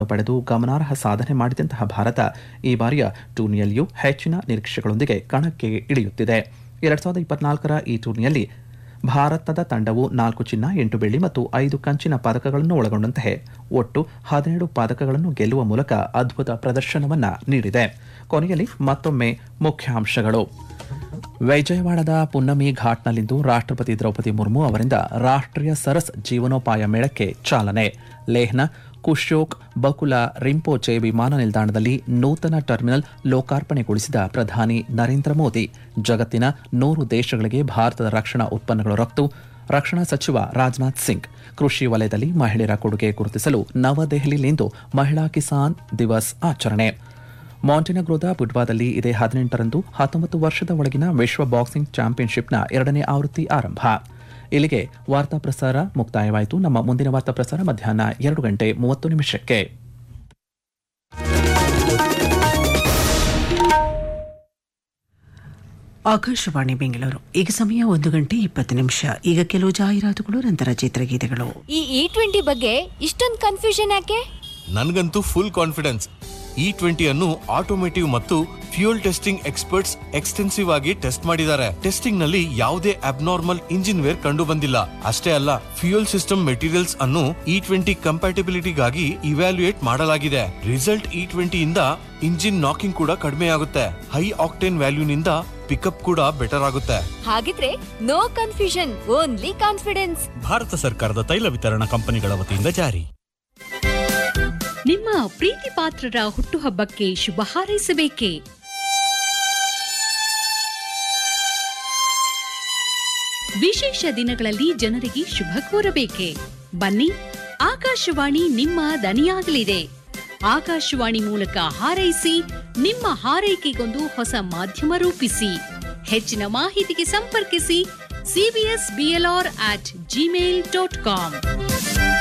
ಪಡೆದು ಗಮನಾರ್ಹ ಸಾಧನೆ ಮಾಡಿದಂತಹ ಭಾರತ ಈ ಬಾರಿಯ ಟೂರ್ನಿಯಲ್ಲಿಯೂ ಹೆಚ್ಚಿನ ನಿರೀಕ್ಷೆಗಳೊಂದಿಗೆ ಕಣಕ್ಕೆ ಇಳಿಯುತ್ತಿದೆ ಎರಡ್ ಸಾವಿರದ ಇಪ್ಪತ್ನಾಲ್ಕರ ಈ ಟೂರ್ನಿಯಲ್ಲಿ ಭಾರತದ ತಂಡವು ನಾಲ್ಕು ಚಿನ್ನ ಎಂಟು ಬೆಳ್ಳಿ ಮತ್ತು ಐದು ಕಂಚಿನ ಪದಕಗಳನ್ನು ಒಳಗೊಂಡಂತೆ ಒಟ್ಟು ಹದಿನೇಳು ಪದಕಗಳನ್ನು ಗೆಲ್ಲುವ ಮೂಲಕ ಅದ್ಭುತ ಪ್ರದರ್ಶನವನ್ನ ನೀಡಿದೆ ಕೊನೆಯಲ್ಲಿ ಮತ್ತೊಮ್ಮೆ ಮುಖ್ಯಾಂಶಗಳು ವಿಜಯವಾಡದ ಪುನ್ನಮಿ ಘಾಟ್ನಲ್ಲಿಂದು ರಾಷ್ಟ್ರಪತಿ ದ್ರೌಪದಿ ಮುರ್ಮು ಅವರಿಂದ ರಾಷ್ಟ್ರೀಯ ಸರಸ್ ಜೀವನೋಪಾಯ ಮೇಳಕ್ಕೆ ಚಾಲನೆ ಲೇಹ್ನ ಕುಶೋಕ್ ಬಕುಲ ರಿಂಪೋಚೆ ವಿಮಾನ ನಿಲ್ದಾಣದಲ್ಲಿ ನೂತನ ಟರ್ಮಿನಲ್ ಲೋಕಾರ್ಪಣೆಗೊಳಿಸಿದ ಪ್ರಧಾನಿ ನರೇಂದ್ರ ಮೋದಿ ಜಗತ್ತಿನ ನೂರು ದೇಶಗಳಿಗೆ ಭಾರತದ ರಕ್ಷಣಾ ಉತ್ಪನ್ನಗಳು ರಫ್ತು ರಕ್ಷಣಾ ಸಚಿವ ರಾಜನಾಥ್ ಸಿಂಗ್ ಕೃಷಿ ವಲಯದಲ್ಲಿ ಮಹಿಳೆಯರ ಕೊಡುಗೆ ಗುರುತಿಸಲು ನವದೆಹಲಿಯಲ್ಲಿಂದು ಮಹಿಳಾ ಕಿಸಾನ್ ದಿವಸ್ ಆಚರಣೆ ಮಾಂಟೆನಗ್ರೋದ ಬುಡ್ವಾದಲ್ಲಿ ಇದೇ ಹದಿನೆಂಟರಂದು ಹತ್ತೊಂಬತ್ತು ವರ್ಷದ ಒಳಗಿನ ವಿಶ್ವ ಬಾಕ್ಸಿಂಗ್ ಚಾಂಪಿಯನ್ಶಿಪ್ನ ಎರಡನೇ ಆವೃತ್ತಿ ಆರಂಭ ಇಲ್ಲಿಗೆ ವಾರ್ತಾ ಪ್ರಸಾರ ಮುಕ್ತಾಯವಾಯಿತು ನಮ್ಮ ಮುಂದಿನ ವಾರ್ತಾ ಪ್ರಸಾರ ಮಧ್ಯಾಹ್ನ ಎರಡು ಗಂಟೆ ಮೂವತ್ತು ನಿಮಿಷಕ್ಕೆ ಆಕಾಶವಾಣಿ ಬೆಂಗಳೂರು ಈಗ ಸಮಯ ಒಂದು ಗಂಟೆ ಇಪ್ಪತ್ತು ನಿಮಿಷ ಈಗ ಕೆಲವು ಜಾಹೀರಾತುಗಳು ನಂತರ ಚಿತ್ರಗೀತೆಗಳು ಈ ಇ ಟ್ವೆಂಟಿ ಬಗ್ಗೆ ಇಷ್ಟೊಂದು ಕನ್ಫ್ಯೂಷನ್ ಯಾಕೆ ನನ್ಗಂತೂ ಫುಲ್ ಕಾನ್ಫಿಡೆನ್ಸ್ ಇ ಟ್ವೆಂಟಿ ಅನ್ನು ಆಟೋಮೇಟಿವ್ ಮತ್ತು ಫ್ಯೂಯಲ್ ಟೆಸ್ಟಿಂಗ್ ಎಕ್ಸ್ಪರ್ಟ್ಸ್ ಎಕ್ಸ್ಟೆನ್ಸಿವ್ ಆಗಿ ಟೆಸ್ಟ್ ಮಾಡಿದ್ದಾರೆ ಟೆಸ್ಟಿಂಗ್ ನಲ್ಲಿ ಯಾವುದೇ ಅಬ್ನಾರ್ಮಲ್ ಇಂಜಿನ್ ವೇರ್ ಕಂಡು ಬಂದಿಲ್ಲ ಅಷ್ಟೇ ಅಲ್ಲ ಫ್ಯೂಯಲ್ ಸಿಸ್ಟಮ್ ಮೆಟೀರಿಯಲ್ಸ್ ಅನ್ನು ಇ ಟ್ವೆಂಟಿ ಕಂಪ್ಯಾಟಿಬಿಲಿಟಿಗಾಗಿ ಇವ್ಯಾಲ್ಯೂಯೇಟ್ ಮಾಡಲಾಗಿದೆ ರಿಸಲ್ಟ್ ಇ ಟ್ವೆಂಟಿ ಇಂದ ಇಂಜಿನ್ ನಾಕಿಂಗ್ ಕೂಡ ಕಡಿಮೆ ಆಗುತ್ತೆ ಹೈ ಆಕ್ಟೇನ್ ವ್ಯಾಲ್ಯೂನಿಂದ ಪಿಕಪ್ ಕೂಡ ಬೆಟರ್ ಆಗುತ್ತೆ ಹಾಗಿದ್ರೆ no confusion only confidence Bharat ಸರ್ಕಾರದ ತೈಲ ವಿತರಣಾ ಕಂಪನಿಗಳ ವತಿಯಿಂದ ಜಾರಿ ನಿಮ್ಮ ಪ್ರೀತಿ ಪಾತ್ರರ ಹುಟ್ಟುಹಬ್ಬಕ್ಕೆ ಶುಭ ಹಾರೈಸಬೇಕೇ ವಿಶೇಷ ದಿನಗಳಲ್ಲಿ ಜನರಿಗೆ ಶುಭ ಕೋರಬೇಕೆ ಬನ್ನಿ ಆಕಾಶವಾಣಿ ನಿಮ್ಮ ದನಿಯಾಗಲಿದೆ ಆಕಾಶವಾಣಿ ಮೂಲಕ ಹಾರೈಸಿ ನಿಮ್ಮ ಹಾರೈಕೆಗೊಂದು ಹೊಸ ಮಾಧ್ಯಮ ರೂಪಿಸಿ ಹೆಚ್ಚಿನ ಮಾಹಿತಿಗೆ ಸಂಪರ್ಕಿಸಿ CBS BLR at Gmail dot com